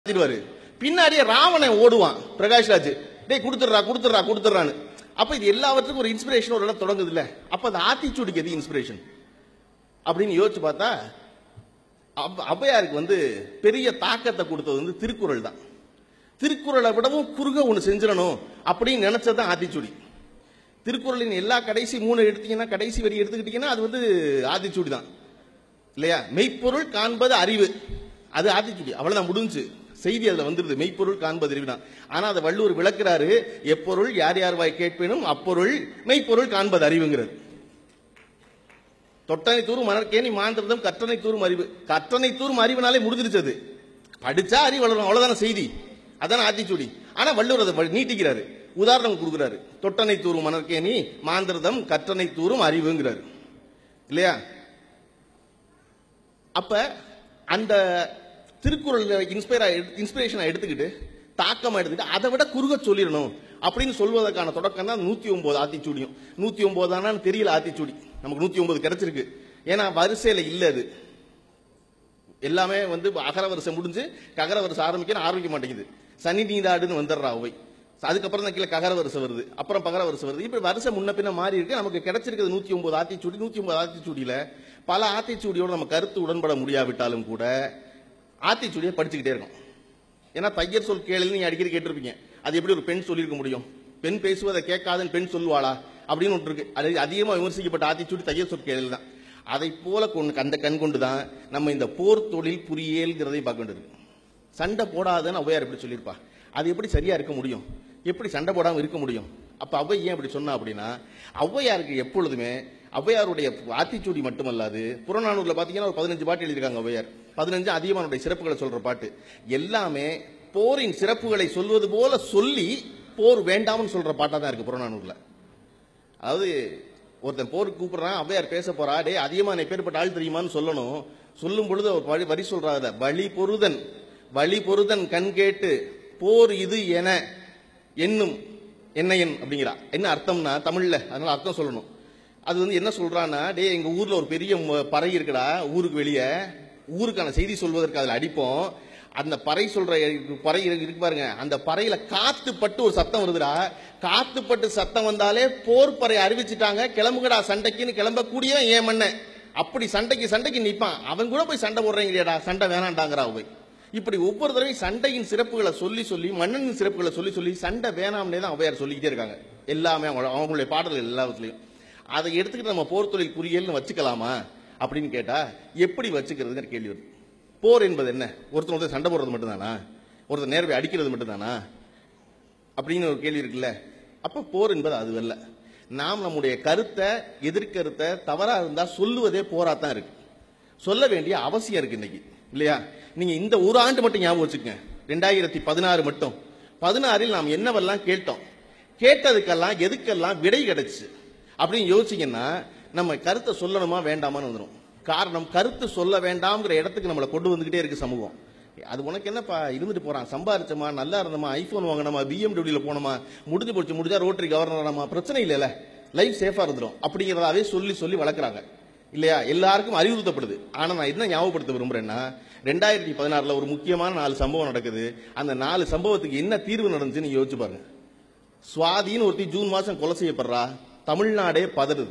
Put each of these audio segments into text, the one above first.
மாத்திடுவாரு பின்னாடியே ராவணன் ஓடுவான் பிரகாஷ்ராஜ் டேய் கொடுத்துடுறா கொடுத்துடுறா கொடுத்துடுறான்னு அப்ப இது எல்லாவற்றுக்கும் ஒரு இன்ஸ்பிரேஷன் ஒரு இடம் தொடங்குது இல்ல அப்ப அந்த ஆத்திச்சூடிக்கு எது இன்ஸ்பிரேஷன் அப்படின்னு யோசிச்சு பார்த்தா அவ்வ- ஔவையாருக்கு வந்து பெரிய தாக்கத்தை கொடுத்தது வந்து திருக்குறள் தான் திருக்குறளை விடவும் குறுக ஒன்று செஞ்சிடணும் அப்படின்னு நினைச்சது தான் ஆத்திச்சூடி திருக்குறளின் எல்லா கடைசி மூணு எடுத்தீங்கன்னா கடைசி வரி எடுத்துக்கிட்டீங்கன்னா அது வந்து ஆத்திச்சூடி தான் இல்லையா மெய்ப்பொருள் காண்பது அறிவு அது ஆத்திச்சூடி அவ்வளவுதான் முடிஞ்சு செய்தி அதுல வந்துருது மெய்ப்பொருள் காண்பது அறிவு தான் ஆனா அதை வள்ளுவர் விளக்குறாரு எப்பொருள் யார் யார் வாய் கேட்பேனும் அப்பொருள் மெய்ப்பொருள் காண்பது அறிவுங்கிறது தொட்டனை தூரும் மணற்கேணி மாந்திரதம் கற்றனை தூரும் அறிவு கற்றனை தூரும் அறிவுனாலே முடிஞ்சிருச்சு அது படிச்சா அறிவு வளரும் அவ்வளவுதான செய்தி அதான ஆத்திச்சூடி ஆனா வள்ளுவர் அதை வ- நீட்டிக்கிறாரு உதாரணம் கொடுக்குறாரு தொட்டனை தூரும் மணற்கேணி மாந்திரதம் கற்றனை தூரும் அறிவுங்கிறாரு இல்லையா அப்ப அந்த திருக்குறள் இன்ஸ்பயர் இன்ஸ்பிரேஷனை எடுத்துக்கிட்டு தாக்கமா எடுத்துக்கிட்டு அதை விட குறுக சொல்லிடணும் அப்படின்னு சொல்வதற்கான தொடக்கம் தான் நூத்தி ஒன்பது ஆத்திச்சூடியும் நூத்தி ஒன்பது தெரியல ஆத்திச்சூடி நமக்கு நூத்தி ஒன்பது கிடைச்சிருக்கு ஏன்னா வரிசையில இல்ல அது எல்லாமே வந்து அகர வரிசை முடிஞ்சு ககர வரிசை ஆரம்பிக்க ஆரம்பிக்க மாட்டேங்குது சனி நீதாடுன்னு வந்துடுறா அவை அதுக்கப்புறம் தான் கீழே ககர வரிசை வருது அப்புறம் பகர வரிசை வருது இப்ப வரிசை முன்ன பின்ன மாறி இருக்கு நமக்கு கிடைச்சிருக்கிறது நூத்தி ஒன்பது ஆத்திச்சூடி நூத்தி ஒன்பது ஆத்திச்சூடியில பல ஆத்திச்சூடியோட நம்ம கருத்து உடன்பட முடியாவிட்டாலும் கூட ஆத்திச்சூடியை படிச்சுக்கிட்டே இருக்கோம் ஏன்னா தையர் சொல் கேளுன்னு நீங்க அடிக்கடி கேட்டிருப்பீங்க அது எப்படி ஒரு பெண் சொல்லியிருக்க முடியும் பெண் பேசுவதை கேட்காதன்னு பெண் சொல்லுவாளா அப்படின்னு ஒன்று இருக்கு அது அதிகமாக விமர்சிக்கப்பட்ட ஆத்திச்சூடி தையர் சொல் கேளு தான் அதை போல கொண்டு அந்த கண் கொண்டு தான் நம்ம இந்த போர் தொழில் புரியேல்ங்கிறதை பார்க்க வேண்டியது சண்டை போடாதன்னு ஔவையார் எப்படி சொல்லியிருப்பா அது எப்படி சரியா இருக்க முடியும் எப்படி சண்டை போடாம இருக்க முடியும் அப்ப ஔவை ஏன் அப்படி சொன்னா அப்படின்னா ஔவையாருக்கு எப்பொழுதுமே ஔவையாருடைய ஆத்திச்சூடி மட்டுமல்லாது புறநானூர்ல பாத்தீங்கன்னா ஒரு பதினஞ்சு பாட்டு எழுதியிருக்காங்க ஔவையார் பதினஞ்சு அதிகமானுடைய சிறப்புகளை சொல்ற பாட்டு எல்லாமே போரின் சிறப்புகளை சொல்வது போல சொல்லி போர் வேண்டாம்னு சொல்ற பாட்டா தான் இருக்கு புறநானூர்ல அதாவது ஒருத்தன் போருக்கு கூப்பிடுறான் ஔவையார் பேச போறா டேய் அதிகமான பேர்பட்ட ஆள் தெரியுமான்னு சொல்லணும் சொல்லும் பொழுது ஒரு வழி வரி சொல்றாங்க வழி பொருதன் வழி பொருதன் கண் கேட்டு போர் இது என என்னும் என்னையன் அப்படிங்கிறா என்ன அர்த்தம்னா தமிழ்ல அதனால அர்த்தம் சொல்லணும் அது வந்து என்ன சொல்றான்னா டேய் எங்க ஊர்ல ஒரு பெரிய ம- பறை இருக்குடா ஊருக்கு வெளியே ஊருக்கான செய்தி சொல்வதற்கு அதுல அடிப்போம் அந்த பறை சொல்ற பறை இருக்கு இருக்கு பாருங்க அந்த பறையில காத்து பட்டு ஒரு சத்தம் வருதுடா காத்து பட்டு சத்தம் வந்தாலே போர் பறை அறிவிச்சிட்டாங்க கிளம்புகடா சண்டைக்குன்னு கிளம்பக்கூடிய ஏன் மண்ண அப்படி சண்டைக்கு சண்டைக்கு நிப்பான் அவன் கூட போய் சண்டை போடுறீங்கடா சண்டை வேணாண்டாங்கிறா அவை இப்படி ஒவ்வொரு தடவையும் சண்டையின் சிறப்புகளை சொல்லி சொல்லி மன்னனின் சிறப்புகளை சொல்லி சொல்லி சண்டை வேணாம்னே தான் ஔவையார் சொல்லிக்கிட்டே இருக்காங்க எல்லாமே அவங்க அவங்களுடைய பாடல்கள் எல்லாத்துலயும் அதை எடுத்துக்கிட்டு நம்ம போர் தொழில் புரியல்னு வச்சுக்கலாமா அப்படின்னு கேட்டா எப்படி வச்சுக்கிறதுங்கிற கேள்வி வருது போர் என்பது என்ன ஒருத்தர் ஒருத்தர் சண்டை போடுறது மட்டும்தானா ஒருத்தர் நேர்வை அடிக்கிறது மட்டும்தானா அப்படின்னு ஒரு கேள்வி இருக்குல்ல அப்ப போர் என்பது அது அல்ல நாம் நம்முடைய கருத்தை எதிர்கருத்தை தவறா இருந்தா சொல்லுவதே போராத்தான் இருக்கு சொல்ல வேண்டிய அவசியம் இருக்கு இன்னைக்கு இல்லையா நீங்க இந்த ஒரு ஆண்டு மட்டும் ஞாபகம் வச்சுக்கங்க ரெண்டாயிரத்தி பதினாறு மட்டும் பதினாறில் நாம் என்னவெல்லாம் கேட்டோம் கேட்டதுக்கெல்லாம் எதுக்கெல்லாம் விடை கிடைச்சு அப்படின்னு யோசிச்சீங்கன்னா நம்ம கருத்தை சொல்லணுமா வேண்டாமான்னு வந்துடும் காரணம் கருத்து சொல்ல வேண்டாம்ங்கிற இடத்துக்கு நம்மளை கொண்டு வந்துகிட்டே இருக்கு சமூகம் அது உனக்கு என்னப்பா இருந்துட்டு போறான் சம்பாரிச்சமா நல்லா இருந்தமா ஐபோன் வாங்கினமா பிஎம்டபிள்யூல போனோமா முடிஞ்சு போச்சு முடிஞ்சா ரோட்டரி கவர்னர் ஆனமா பிரச்சனை இல்லைல்ல லைஃப் சேஃபா இருந்துரும் அப்படிங்கிறதாவே சொல்லி சொல்லி வளர்க்குறாங்க இல்லையா எல்லாருக்கும் அறிவுறுத்தப்படுது ஆனா நான் என்ன ஞாபகப்படுத்த விரும்புறேன்னா ரெண்டாயிரத்தி பதினாறுல ஒரு முக்கியமான நாலு சம்பவம் நடக்குது அந்த நாலு சம்பவத்துக்கு என்ன தீர்வு நடந்துச்சுன்னு யோசிச்சு பாருங்க சுவாதின்னு ஒருத்தி ஜூன் மாசம் கொலை செய்யப்படுறா தமிழ்நாடே பதறுது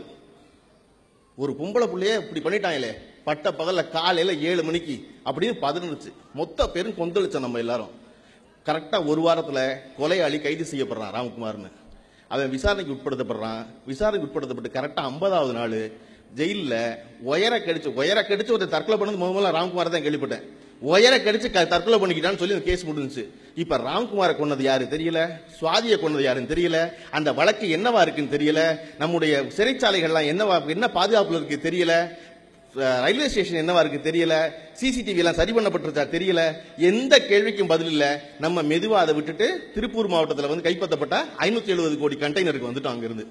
ஒரு பொம்பளை புள்ளைய இப்படி பண்ணிட்டாங்களே பட்ட பகல்ல காலையில ஏழு மணிக்கு அப்படின்னு பதறுச்சு மொத்த பேரும் கொந்தளிச்சோம் நம்ம எல்லாரும் கரெக்டா ஒரு வாரத்துல கொலையாளி கைது செய்யப்படுறான் ராம்குமார்னு அவன் விசாரணைக்கு உட்படுத்தப்படுறான் விசாரணைக்கு உட்படுத்தப்பட்டு கரெக்டா ஐம்பதாவது நாள் ஜெயில்ல உயர கடிச்சு உயர கடிச்சு ஒரு தற்கொலை பண்ணது முதல்ல ராம்குமார் தான் கேள்விப்பட்டேன் உயர கடிச்சு க- தற்கொலை பண்ணிக்கிட்டான்னு சொல்லி அந்த கேஸ் முடிஞ்சுச்சு இப்ப ராம்குமாரை கொன்னது யாரு தெரியல சுவாதியை கொன்னது யாருன்னு தெரியல அந்த வழக்கு என்னவா இருக்குன்னு தெரியல நம்முடைய சிறைச்சாலைகள்லாம் என்னவா என்ன பாதுகாப்புல இருக்கு தெரியல அஹ் ரயில்வே ஸ்டேஷன் என்னவா இருக்கு தெரியல சிசிடிவி எல்லாம் சரி பண்ணப்பட்டிருச்சா தெரியல எந்த கேள்விக்கும் பதில் இல்ல நம்ம மெதுவா அதை விட்டுட்டு திருப்பூர் மாவட்டத்தில் வந்து கைப்பற்றப்பட்ட ஐநூத்தி எழுபது கோடி கண்டெய்னருக்கு வந்துட்டோம் அங்கிருந்து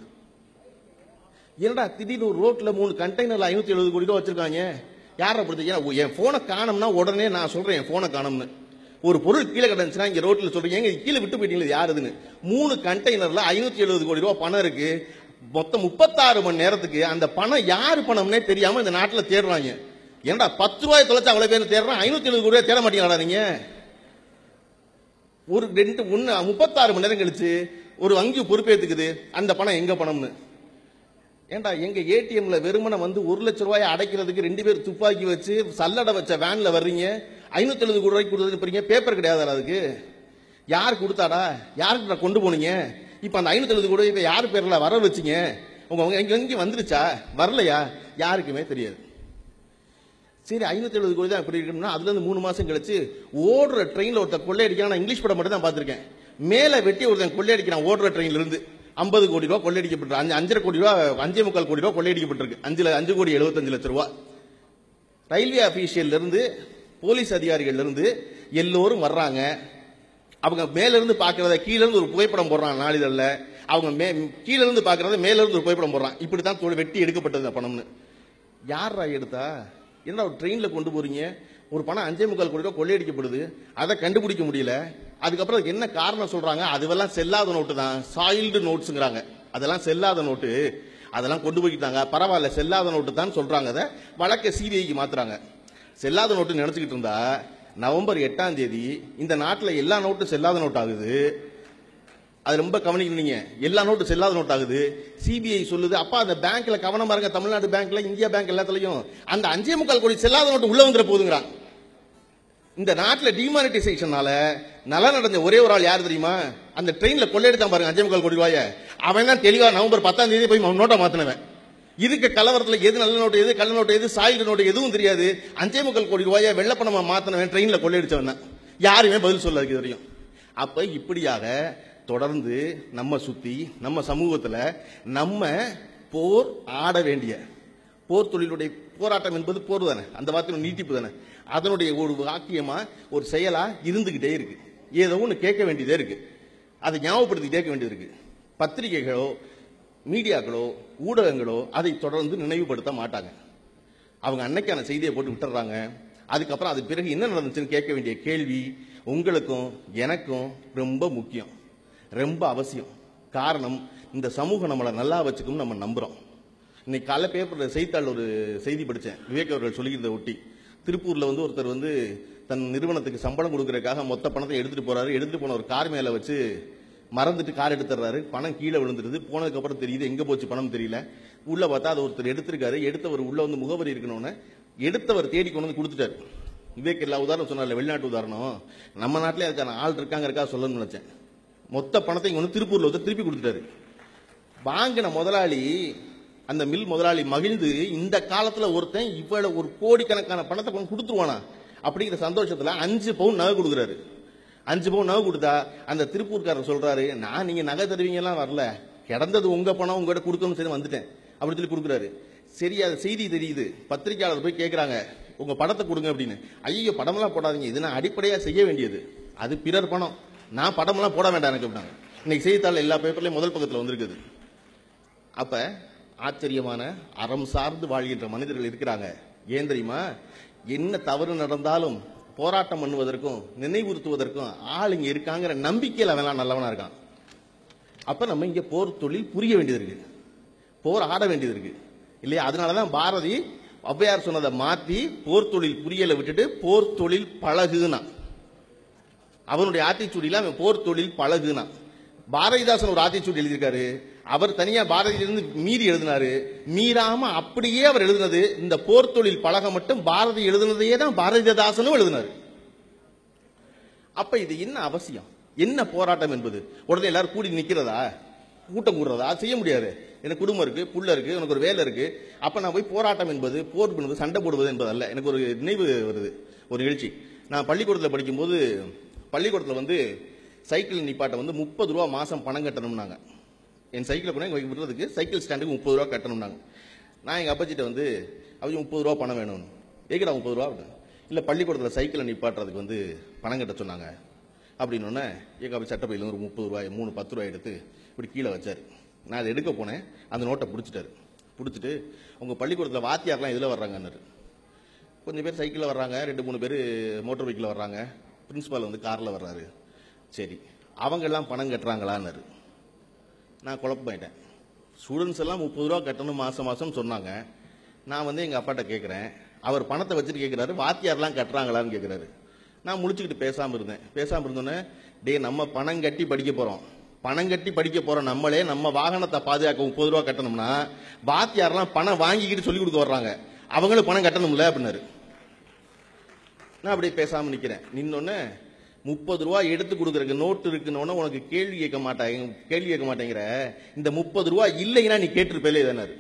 என்னடா திடீர்னு ஒரு ரோட்ல மூணு கண்டெய்னர்ல ஐநூத்தி எழுபது கோடி ரூபா வச்சிருக்காங்க யாரை பொறுத்த ஏன்னா என் போனை காணும்னா உடனே நான் சொல்றேன் என் போனை காணும்னு ஒரு பொருள் கீழே கிடந்துச்சுன்னா இங்க ரோட்ல சொல்றீங்க எங்க கீழே விட்டு போயிட்டீங்க இது யாருதுன்னு மூணு கண்டெய்னர்ல ஐநூத்தி எழுபது கோடி ரூபா பணம் இருக்கு மொத்தம் முப்பத்தாறு மணி நேரத்துக்கு அந்த பணம் யாரு பணம்னே தெரியாம இந்த நாட்டுல தேடுறாங்க ஏன்டா பத்து ரூபாய் தொலைச்சு அவ்வளவு பேர் தேடுறான் ஐநூத்தி எழுபது கோடி ரூபாய் தேட மாட்டீங்களா நீங்க ஒரு ரெண்டு ஒன்று முப்பத்தாறு மணி நேரம் கழிச்சு ஒரு வங்கி பொறுப்பேற்றுக்குது அந்த பணம் எங்க பணம்னு ஏன்டா எங்க ஏடிஎம்ல வெறுமனை வந்து ஒரு லட்ச ரூபாய் அடைக்கிறதுக்கு ரெண்டு பேர் துப்பாக்கி வச்சு சல்லடை வச்ச வேன்ல வர்றீங்க ஐநூத்தி எழுபது கோடி ரூபாய்க்கு கொடுத்துருப்பீங்க பேப்பர் கிடையாது அதுக்கு யார் கொடுத்தாடா யாருக்கு கொண்டு போனீங்க இப்ப அந்த ஐநூத்தி எழுபது கோடி இப்ப யார் பேர்ல வர வச்சீங்க உங்க உங்க இங்க இங்க வந்துருச்சா வரலையா யாருக்குமே தெரியாது சரி ஐநூத்தி எழுபது கோடி தான் இப்படி இருக்கணும்னா அதுல இருந்து மூணு மாசம் கழிச்சு ஓடுற ட்ரெயின்ல ஒருத்தன் கொள்ளையடிக்கிறான் நான் இங்கிலீஷ் படம் மட்டும் தான் பார்த்திருக்கேன் மேல வெட்டி ஒருத்தன் கொள்ளையடிக்கிறான் ஓடுற ட்ரெயின்ல இருந்து ஐம்பது கோடி ரூபா கொள்ளையடிக்கப்பட்டு அஞ்சு அஞ்சரை கோடி ரூபா அஞ்சே முக்கால் கோடி ரூபா கொள்ளையடிக்கப்பட்டிருக்கு அஞ்சு ல- அஞ்சு கோடி எழுபத்தஞ்சு லட்சம் ரூபா ரயில்வே அபிஷியல்ல இருந்து போலீஸ் அதிகாரிகள்ல இருந்து எல்லோரும் வர்றாங்க அவங்க மேல இருந்து பாக்குறத கீழ இருந்து ஒரு புகைப்படம் போடுறாங்க நாளிதழ்ல அவங்க மே கீழ இருந்து பாக்குறத மேல இருந்து ஒரு புகைப்படம் போடுறான் இப்படித்தான் தொழில் வெட்டி எடுக்கப்பட்டது அந்த பணம்னு யாரா எடுத்தா என்ன ஒரு ட்ரெயின்ல கொண்டு போறீங்க ஒரு பணம் அஞ்சே முக்கால் கோடி ரூபாய் கொள்ளையடிக்கப்படுது அதை கண்டுபிடிக்க முடியல அதுக்கப்புறம் அதுக்கு என்ன காரணம் சொல்றாங்க அதுவெல்லாம் செல்லாத நோட்டு தான் சாயில்டு நோட்ஸுங்கிறாங்க அதெல்லாம் செல்லாத நோட்டு அதெல்லாம் கொண்டு போய்க்கிட்டாங்க பரவாயில்ல செல்லாத நோட்டு தான் சொல்றாங்க அதை வழக்கை சிபிஐக்கு மாத்துறாங்க செல்லாத நோட்டு நினைச்சுக்கிட்டு இருந்தா நவம்பர் எட்டாம் தேதி இந்த நாட்டில் எல்லா நோட்டும் செல்லாத நோட் ஆகுது அது ரொம்ப கவனிக்கணும் நீங்க எல்லா நோட்டு செல்லாத நோட் ஆகுது சிபிஐ சொல்லுது அப்பா அந்த பேங்க்ல கவனமா இருங்க தமிழ்நாடு பேங்க்ல இந்தியா பேங்க் எல்லாத்துலயும் அந்த அஞ்சே முக்கால் கோடி செல்லாத நோட்டு உள்ள வந்துட போதுங்கிறான் இந்த நாட்டுல டிமானிட்டைசேஷனால நலன் அடைஞ்ச ஒரே ஒரு ஆள் யார் தெரியுமா அந்த ட்ரெயின்ல கொள்ளையடித்தான் பாருங்க அஞ்சே முக்கால் கோடி ரூபாய அவன் தான் தெளிவா நவம்பர் பத்தாம் தேதி போய் நோட்டை மாத்தினவன் இருக்க கலவரத்துல எது நல்ல நோட்டு எது கள்ள நோட்டு எது சாயில் நோட்டு எதுவும் தெரியாது அஞ்சே முக்கால் கோடி ரூபாய வெள்ளப்பணமா மாத்தினவன் ட்ரெயின்ல கொள்ளையடிச்சவன் தான் யாருமே பதில் சொல்ல இது வரையும் அப்ப இப்படியாக தொடர்ந்து நம்ம சுத்தி நம்ம சமூகத்துல நம்ம போர் ஆட வேண்டிய போர் தொழிலுடைய போராட்டம் என்பது போர் தானே அந்த வார்த்தையோட நீட்டிப்பு தானே அதனுடைய ஒரு வாக்கியமா ஒரு செயலா இருந்துகிட்டே இருக்கு ஏதோ ஒன்று கேட்க வேண்டியதே இருக்கு அதை ஞாபகப்படுத்தி கேட்க வேண்டியது இருக்கு பத்திரிகைகளோ மீடியாக்களோ ஊடகங்களோ அதை தொடர்ந்து நினைவுபடுத்த மாட்டாங்க அவங்க அன்னைக்கான செய்தியை போட்டு விட்டுறாங்க அதுக்கப்புறம் அது பிறகு என்ன நடந்துச்சுன்னு கேட்க வேண்டிய கேள்வி உங்களுக்கும் எனக்கும் ரொம்ப முக்கியம் ரொம்ப அவசியம் காரணம் இந்த சமூகம் நம்மளை நல்லா வச்சுக்கும் நம்ம நம்புறோம் இன்னைக்கு காலைல பேப்பர்ல செய்தித்தாள் ஒரு செய்தி படித்தேன் விவேக் அவர்கள் சொல்லிக்கிறத ஒட்டி திருப்பூர்ல வந்து ஒருத்தர் வந்து தன் நிறுவனத்துக்கு சம்பளம் கொடுக்கறதுக்காக மொத்த பணத்தை எடுத்துட்டு போறாரு எடுத்துட்டு போன ஒரு கார் மேல வச்சு மறந்துட்டு கார் எடுத்துறாரு பணம் கீழே விழுந்துருது போனதுக்கு அப்புறம் தெரியுது எங்க போச்சு பணம் தெரியல உள்ள பார்த்தா அது ஒருத்தர் எடுத்திருக்காரு எடுத்தவர் உள்ள வந்து முகவரி இருக்கணும்னு எடுத்தவர் தேடி கொண்டு வந்து கொடுத்துட்டாரு விவேக் எல்லா உதாரணம் சொன்னார்ல வெளிநாட்டு உதாரணம் நம்ம நாட்டிலே அதுக்கான ஆள் இருக்காங்கிறக்கா சொல்லணும்னு நினைச்சேன் மொத்த பணத்தை இங்க வந்து திருப்பூர்ல வந்து திருப்பி கொடுத்துட்டாரு வாங்கின முதலாளி அந்த மில் முதலாளி மகிழ்ந்து இந்த காலத்துல ஒருத்தன் இவ்வளவு ஒரு கோடிக்கணக்கான பணத்தை கொண்டு கொடுத்துருவானா அப்படிங்கிற சந்தோஷத்துல அஞ்சு பவுன் நகை கொடுக்குறாரு அஞ்சு பவுன் நகை கொடுத்தா அந்த திருப்பூர்காரர் சொல்றாரு நான் நீங்க நகை தருவீங்கலாம் வரல கிடந்தது உங்க பணம் உங்ககிட்ட கொடுக்கணும்னு சரி வந்துட்டேன் அப்படி சொல்லி கொடுக்குறாரு சரி அது செய்தி தெரியுது பத்திரிக்கையாளர் போய் கேட்கறாங்க உங்க படத்தை கொடுங்க அப்படின்னு ஐயோ படமெல்லாம் போடாதீங்க இது நான் அடிப்படையா செய்ய வேண்டியது அது பிறர் பணம் நான் படமெல்லாம் போட வேண்டாம் எனக்கு அப்படின்னாங்க இன்னைக்கு செய்தித்தாள் எல்லா பேப்பர்லயும் முதல் பக்கத்துல வந்திருக்குது அப்ப ஆச்சரியமான அறம் சார்ந்து வாழ்கின்ற மனிதர்கள் இருக்கிறாங்க ஏன் தெரியுமா என்ன தவறு நடந்தாலும் போராட்டம் பண்ணுவதற்கும் நினைவுறுத்துவதற்கும் ஆள் இங்க இருக்காங்கிற நம்பிக்கையில் அவன் நல்லவனா இருக்கான் அப்ப நம்ம இங்க போர் தொழில் புரிய வேண்டியது இருக்கு போர் ஆட வேண்டியது இருக்கு இல்லையா அதனாலதான் பாரதி ஔவையார் சொன்னதை மாத்தி போர் தொழில் புரியலை விட்டுட்டு போர் தொழில் பழகுனா அவனுடைய ஆத்திச்சூடியில அவன் போர் தொழில் பழகுனா பாரதிதாசன் ஒரு ஆத்திச்சூடி எழுதியிருக்காரு அவர் தனியா பாரதியிலிருந்து மீறி எழுதினாரு மீறாம அப்படியே அவர் எழுதினது இந்த போர் தொழில் பழக மட்டும் பாரதி எழுதினதையே தான் பாரதிதாசனும் எழுதினாரு அப்ப இது என்ன அவசியம் என்ன போராட்டம் என்பது உடனே எல்லாரும் கூடி நிக்கிறதா கூட்டம் கூடுறதா அது செய்ய முடியாது எனக்கு குடும்பம் இருக்கு புள்ள இருக்கு எனக்கு ஒரு வேலை இருக்கு அப்ப நான் போய் போராட்டம் என்பது போர் என்பது சண்டை போடுவது என்பது அல்ல எனக்கு ஒரு நினைவு வருது ஒரு நிகழ்ச்சி நான் பள்ளிக்கூடத்தில் படிக்கும்போது பள்ளிக்கூடத்தில் வந்து சைக்கிள் நிப்பாட்ட வந்து முப்பது ரூபா மாசம் பணம் கட்டணும்னாங்க என் சைக்கிளை கொண்டு எங்க விடுறதுக்கு சைக்கிள் ஸ்டாண்டுக்கு முப்பது ரூபா கட்டணும்னாங்க நான் எங்க அப்பச்சிட்ட வந்து அவங்க முப்பது ரூபா பணம் வேணும்னு ஏக்கடா முப்பது ரூபா அப்படின்னு. இல்ல பள்ளிக்கூடத்தில் சைக்கிளை நிப்பாட்டுறதுக்கு வந்து பணம் கட்ட சொன்னாங்க அப்படின்னு உடனே எங்க அப்பா சட்டப்பையில ஒரு முப்பது ரூபாய் மூணு பத்து ரூபாய் எடுத்து இப்படி கீழே வச்சாரு நான் அதை எடுக்க போனேன் அந்த நோட்டை பிடிச்சிட்டாரு பிடிச்சிட்டு உங்க பள்ளிக்கூடத்தில் வாத்தியார்லாம் இதில் வர்றாங்கன்னாரு கொஞ்சம் பேர் சைக்கிளில் வர்றாங்க ரெண்டு மூணு பேர் மோட்டார் பைக்கில் வர்றாங்க பிரின்சிபால் வந்து காரில் வர்றாரு சரி அவங்க எல்லாம் பணம் கட்டுறாங்களான்னாரு நான் குழப்பமாயிட்டேன் ஸ்டூடெண்ட்ஸ் எல்லாம் முப்பது ரூபா கட்டணும் மாசம் மாசம் சொன்னாங்க நான் வந்து எங்க அப்பாட்ட கேட்குறேன் அவர் பணத்தை வச்சுட்டு கேட்குறாரு வாத்தியார்லாம் கட்டுறாங்களான்னு கேட்குறாரு நான் முழிச்சுக்கிட்டு பேசாம இருந்தேன் பேசாம இருந்தோன்னே டேய் நம்ம பணம் கட்டி படிக்க போறோம் பணம் கட்டி படிக்க போறோம் நம்மளே நம்ம வாகனத்தை பாதுகாக்க முப்பது ரூபா கட்டணும்னா வாத்தியாரெல்லாம் பணம் வாங்கிக்கிட்டு சொல்லி கொடுக்க வர்றாங்க அவங்களும் பணம் கட்டணும்ல அப்படின்னாரு நான் அப்படியே பேசாம நிக்கிறேன் நின்னோடனே முப்பது ரூபா எடுத்து கொடுக்குறக்கு நோட்டு இருக்குன்னு உனக்கு கேள்வி கேட்க மாட்டாங்க கேள்வி கேட்க மாட்டேங்கிற இந்த முப்பது ரூபா இல்லைன்னா நீ கேட்டிருப்பேலே தானாரு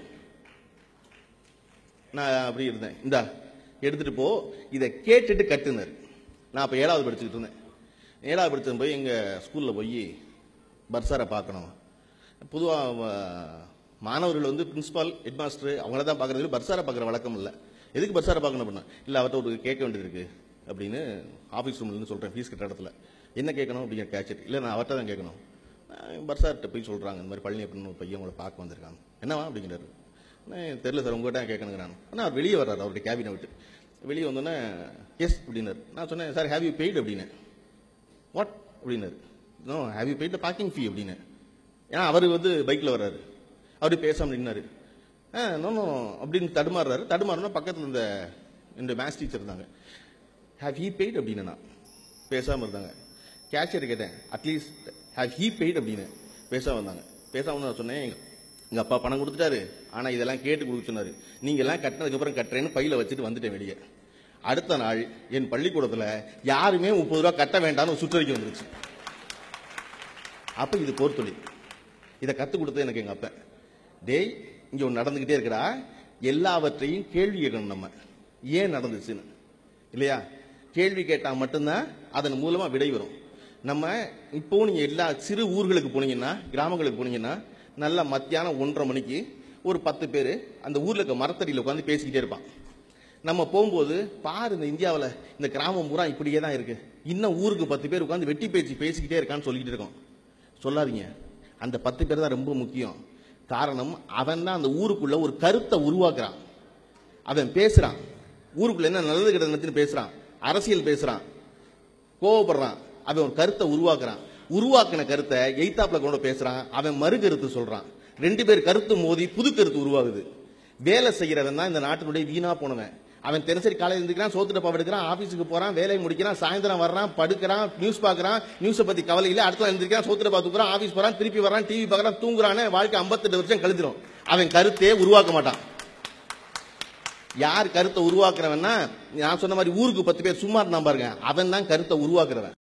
நான் அப்படி இருந்தேன் இந்தா எடுத்துட்டு போ இதை கேட்டுட்டு கட்டுனாரு நான் அப்போ ஏழாவது படிச்சுக்கிட்டு இருந்தேன் ஏழாவது படிச்சது போய் எங்கள் ஸ்கூலில் போய் பர்சாரை பார்க்கணும் பொதுவாக மாணவர்கள் வந்து பிரின்சிபால் ஹெட்மாஸ்டர் அவங்கள தான் பார்க்குறது பர்சாரை பார்க்குற வழக்கம் இல்லை எதுக்கு பர்சாரை பார்க்கணும் அப்படின்னா இல்லை அவர்கிட்ட ஒரு கேட்க வேண்டியது இருக்கு அப்படின்னு ஆஃபீஸ் ரூம்லேருந்து சொல்கிறேன் ஃபீஸ் கட்ட இடத்துல என்ன கேட்கணும் அப்படிங்கிற கேட்சட் இல்லை நான் அவர்கிட்ட தான் கேட்கணும் நான் பர்சார்கிட்ட போய் சொல்கிறாங்க இந்த மாதிரி பழனி அப்படின்னு ஒரு பையன் உங்களை பார்க்க வந்திருக்காங்க என்னவா அப்படிங்கிறாரு நான் தெரியல சார் உங்கள்கிட்ட கேட்கணுங்க நான் ஆனால் அவர் வெளியே வர்றாரு அவருடைய கேபினை விட்டு வெளியே வந்தோன்னே எஸ் அப்படின்னாரு நான் சொன்னேன் சார் ஹேவ் யூ பெய்டு அப்படின்னு வாட் அப்படின்னாரு no have you paid parking fee அப்படின்னு ஏன்னா அவர் வந்து பைக்கில் வர்றாரு அவர் பேசாம நின்னாரு ஆ நோ நோ அப்படின்னு தடுமாறுறாரு தடுமாறுனா பக்கத்தில் இந்த இந்த மேத்ஸ் டீச்சர் இருந்தாங்க ஹேவ் ஹீ பெய்ட் அப்படின்னு நான் பேசாமல் இருந்தாங்க கேஷியர் கேட்டேன் அட்லீஸ்ட் ஹேவ் ஹீ பெய்ட் அப்படின்னு பேசாம இருந்தாங்க பேசாம நான் சொன்னேன் எங்க அப்பா பணம் கொடுத்துட்டாரு ஆனா இதெல்லாம் கேட்டு கொடுக்க சொன்னாரு நீங்க எல்லாம் கட்டினதுக்கு அப்புறம் கட்டுறேன்னு பையில வச்சுட்டு வந்துட்டேன் வெளியே அடுத்த நாள் என் பள்ளிக்கூடத்துல யாருமே முப்பது ரூபா கட்ட வேண்டாம்னு ஒரு சுற்றறிக்கை வந்துருச்சு அப்ப இது போர்த்தொழில் இதை கத்துக் கொடுத்தது எனக்கு எங்க அப்பா டேய் இங்க ஒன்று நடந்துகிட்டே இருக்கடா எல்லாவற்றையும் கேள்வி கேட்கணும் நம்ம ஏன் நடந்துச்சுன்னு இல்லையா கேள்வி கேட்டா மட்டும்தான் அதன் மூலமா விடை வரும் நம்ம இப்போ நீங்க எல்லா சிறு ஊர்களுக்கு போனீங்கன்னா கிராமங்களுக்கு போனீங்கன்னா நல்லா மத்தியானம் ஒன்றரை மணிக்கு ஒரு பத்து பேர் அந்த ஊர்ல இருக்க மரத்தடியில் உட்காந்து பேசிக்கிட்டே இருப்பான் நம்ம போகும்போது பாரு இந்த இந்தியாவில் இந்த கிராமம் பூரா இப்படியே தான் இருக்கு இன்னும் ஊருக்கு பத்து பேர் உட்காந்து வெட்டி பேச்சு பேசிக்கிட்டே இருக்கான்னு சொல்லிக்கிட்டு இருக்கோம் சொல்லாதீங்க அந்த பத்து பேர் தான் ரொம்ப முக்கியம் காரணம் அவன் தான் அந்த ஊருக்குள்ள ஒரு கருத்தை உருவாக்குறான் அவன் பேசுறான் ஊருக்குள்ள என்ன நல்லது கிடந்துன்னு பேசுறான் அரசியல் பேசுறான் கோவப்படுறான் அவன் ஒரு கருத்தை உருவாக்குறான் உருவாக்கின கருத்தை எய்தாப்ல கொண்டு பேசுறான் அவன் மறு கருத்து சொல்றான் ரெண்டு பேர் கருத்து மோதி புது கருத்து உருவாகுது வேலை செய்யறவன் தான் இந்த நாட்டினுடைய வீணா போனவன் அவன் தினசரி காலையில் எழுந்திருக்கிறான் சோத்து டப்பா எடுக்கிறான் ஆபீஸுக்கு போறான் வேலையை முடிக்கிறான் சாயந்தரம் வர்றான் படுக்கிறான் நியூஸ் பார்க்கறான் நியூஸை பத்தி கவலை இல்ல அடுத்த நாள் எழுந்திருக்கிறான் சோத்து டப்பா தூக்குறான் ஆபீஸ் போறான் திருப்பி வர்றான் டிவி பார்க்கறான் தூங்குறானே வாழ்க்கை 58 வருஷம் கழிஞ்சிரும் அவன் கருத்தே உருவாக்க மாட்டான் யார் கருத்தை உருவாக்குறவன்னா நான் சொன்ன மாதிரி ஊருக்கு பத்து பேர் சும்மா இருந்தான் பாருங்க அவன் தான் கருத்தை உருவாக்குறவன்